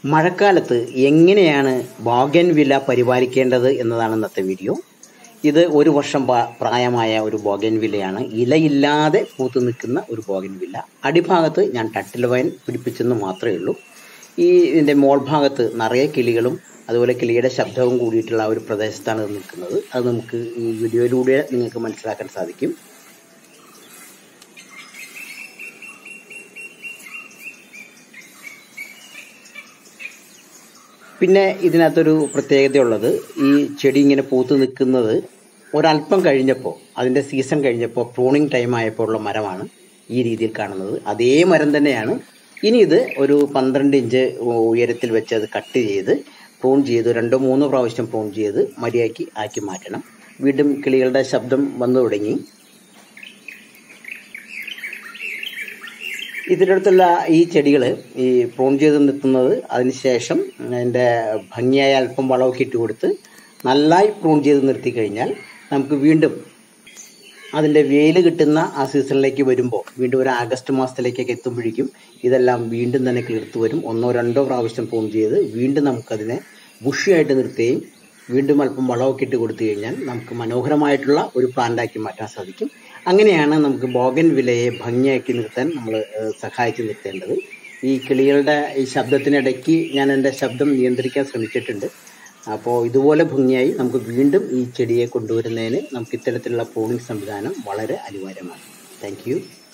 മഴക്കാലത്ത് എങ്ങനെയാണ് ബോഗൻ വില പരിപാലിക്കേണ്ടത് എന്നതാണ് ഇന്നത്തെ വീഡിയോ ഇത് ഒരു വർഷം പ- പ്രായമായ ഒരു ബോഗൻ വില്ലയാണ് ഇലയില്ലാതെ പൂത്തു നിൽക്കുന്ന ഒരു ബോഗൻ വില്ല അടിഭാഗത്ത് ഞാൻ ടട്ടിൽ വയൻ പിടിപ്പിച്ചെന്ന് മാത്രമേ ഉള്ളൂ ഈ ഇതിൻ്റെ മോൾ ഭാഗത്ത് നിറയെ കിളികളും അതുപോലെ കിളിയുടെ ശബ്ദവും കൂടിയിട്ടുള്ള ഒരു പ്രദേശത്താണ് ഇത് നിൽക്കുന്നത് അത് നമുക്ക് ഈ വീഡിയോയിലൂടെ നിങ്ങൾക്ക് മനസ്സിലാക്കാൻ സാധിക്കും പിന്നെ ഇതിനകത്തൊരു പ്രത്യേകതയുള്ളത് ഈ ചെടി ഇങ്ങനെ പൂത്ത് നിൽക്കുന്നത് ഒരല്പം കഴിഞ്ഞപ്പോൾ അതിൻ്റെ സീസൺ കഴിഞ്ഞപ്പോൾ പ്രൂണിങ് ടൈം ആയപ്പോൾ ഉള്ള മരമാണ് ഈ രീതിയിൽ കാണുന്നത് അതേ മരം തന്നെയാണ് ഇനി ഇത് ഒരു പന്ത്രണ്ട് ഇഞ്ച് ഉയരത്തിൽ വെച്ച് അത് കട്ട് ചെയ്ത് പ്രൂൺ ചെയ്ത് രണ്ടോ മൂന്നോ പ്രാവശ്യം പ്രൂൺ ചെയ്ത് മര്യാദയ്ക്ക് ആക്കി മാറ്റണം വീണ്ടും കിളികളുടെ ശബ്ദം വന്നു തുടങ്ങി ഇതിൻ്റെ അടുത്തുള്ള ഈ ചെടികൾ ഈ പ്രൂൺ ചെയ്ത് നിർത്തുന്നത് അതിനുശേഷം അതിൻ്റെ ഭംഗിയായ അല്പം വളമൊക്കെ ഇട്ട് കൊടുത്ത് നന്നായി പ്രൂൺ ചെയ്ത് നിർത്തി കഴിഞ്ഞാൽ നമുക്ക് വീണ്ടും അതിൻ്റെ വെയിൽ കിട്ടുന്ന ആ സീസണിലേക്ക് വരുമ്പോൾ വീണ്ടും ഒരു ആഗസ്റ്റ് മാസത്തിലേക്കൊക്കെ എത്തുമ്പോഴേക്കും ഇതെല്ലാം വീണ്ടും തന്നെ കിളിർത്ത് വരും ഒന്നോ രണ്ടോ പ്രാവശ്യം പ്രൂൺ ചെയ്ത് വീണ്ടും നമുക്കതിനെ ബുഷിയായിട്ട് നിർത്തുകയും വീണ്ടും അല്പം വളമൊക്കെ ഇട്ട് കൊടുത്തു കഴിഞ്ഞാൽ നമുക്ക് മനോഹരമായിട്ടുള്ള ഒരു പ്ലാന്റാക്കി മാറ്റാൻ സാധിക്കും അങ്ങനെയാണ് നമുക്ക് ബോഗൻ വിലയെ ഭംഗിയാക്കി നിർത്താൻ നമ്മൾ സഹായിച്ച് നിർത്തേണ്ടത് ഈ കിളികളുടെ ഈ ശബ്ദത്തിനിടയ്ക്ക് ഞാൻ എൻ്റെ ശബ്ദം നിയന്ത്രിക്കാൻ ശ്രമിച്ചിട്ടുണ്ട് അപ്പോൾ ഇതുപോലെ ഭംഗിയായി നമുക്ക് വീണ്ടും ഈ ചെടിയെ കൊണ്ടുവരുന്നതിന് നമുക്ക് ഇത്തരത്തിലുള്ള പ്രൂണിംഗ് സംവിധാനം വളരെ അനിവാര്യമാണ് താങ്ക്